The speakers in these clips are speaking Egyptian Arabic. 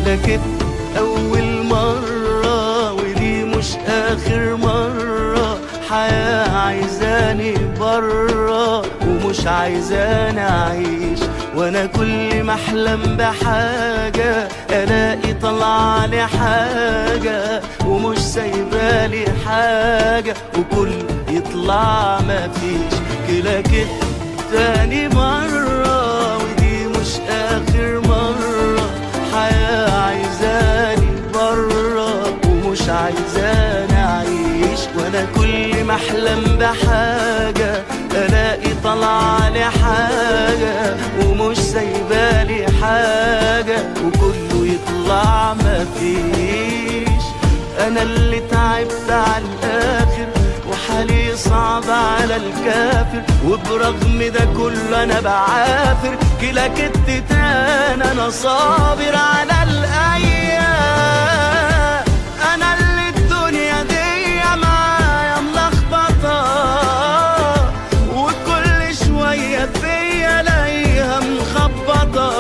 كده أول مرة ودي مش آخر مرة حياة عايزاني برا ومش عايزاني أعيش وأنا كل ما أحلم بحاجة ألاقي طلع لي حاجة ومش سايبالي حاجة وكل يطلع مفيش كده كده تاني مرة ودي مش آخر مرة حياة عايزاني برا ومش عايزاني أعيش وأنا كل ما أحلم بحاجة ألاقي طلع لي حاجة ومش سايبالي حاجة وكله يطلع مفيش أنا اللي تعبت على الآخر وحالي صعب على الكافر وبرغم ده كله انا بعافر كلا كت تاني انا صابر على الايام انا اللي الدنيا دي معايا ملخبطه وكل شويه فيا الاقيها مخبطه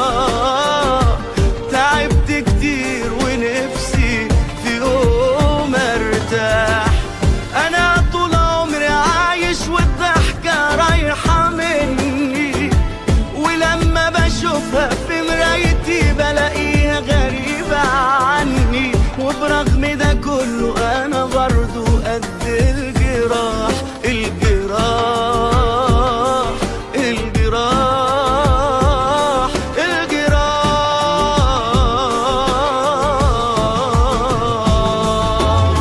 تعبت كتير ونفسي في يوم ارتاح انا طول عمري عايش والضحكة رايحة مني ولما بشوفها في مرايتي بلاقيها غريبة عني وبرغم ده كله انا برضو قد الجراح الجراح الجراح الجراح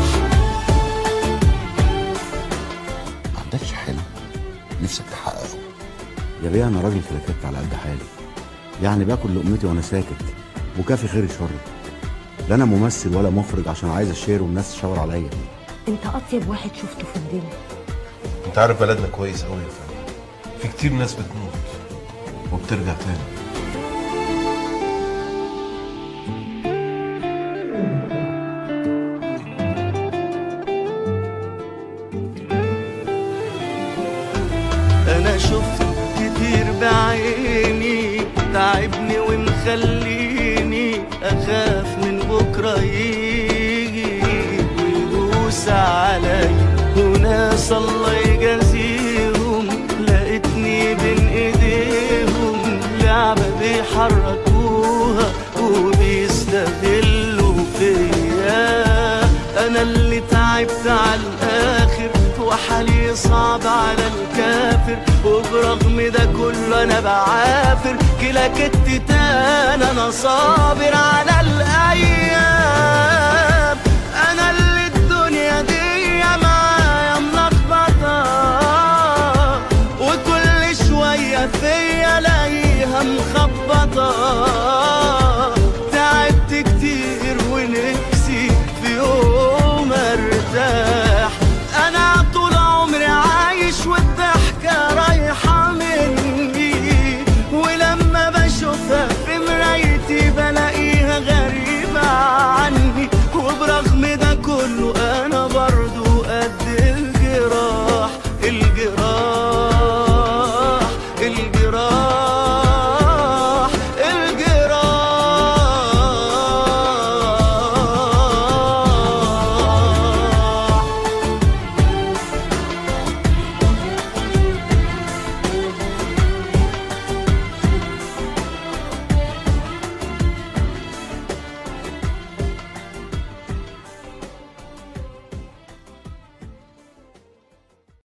ما عندكش حلم نفسك تحققه يا بيه انا راجل كلاكيت على قد حالي يعني باكل لقمتي وانا ساكت وكافي خير شر لا انا ممثل ولا مخرج عشان عايز اشير والناس تشاور عليا انت اطيب واحد شفته في الدنيا انت عارف بلدنا كويس قوي يا فندم في كتير ناس بتموت وبترجع تاني انا شفت كتير بعيني تعبني ومخليني اخاف من بكره يجي ويدوس علي وناس الله يجازيهم لقيتني بين ايديهم لعبه بيحركوها وبيستغلوا فيا انا اللي تعبت على الاخر وحالي صعب على الكافر وبرغم ده كله انا بعافر كلا كت تاني انا صابر على الايام انا اللي الدنيا دي معايا ملخبطه وكل شويه فيا الاقيها مخبطه تعبت كتير ونفسي في يوم ارتاح انا طول عمري عايش والضحكه رايحه مني ولما بشوفها في مرايتي بلاقيها غريبه عني وبرغم ده كله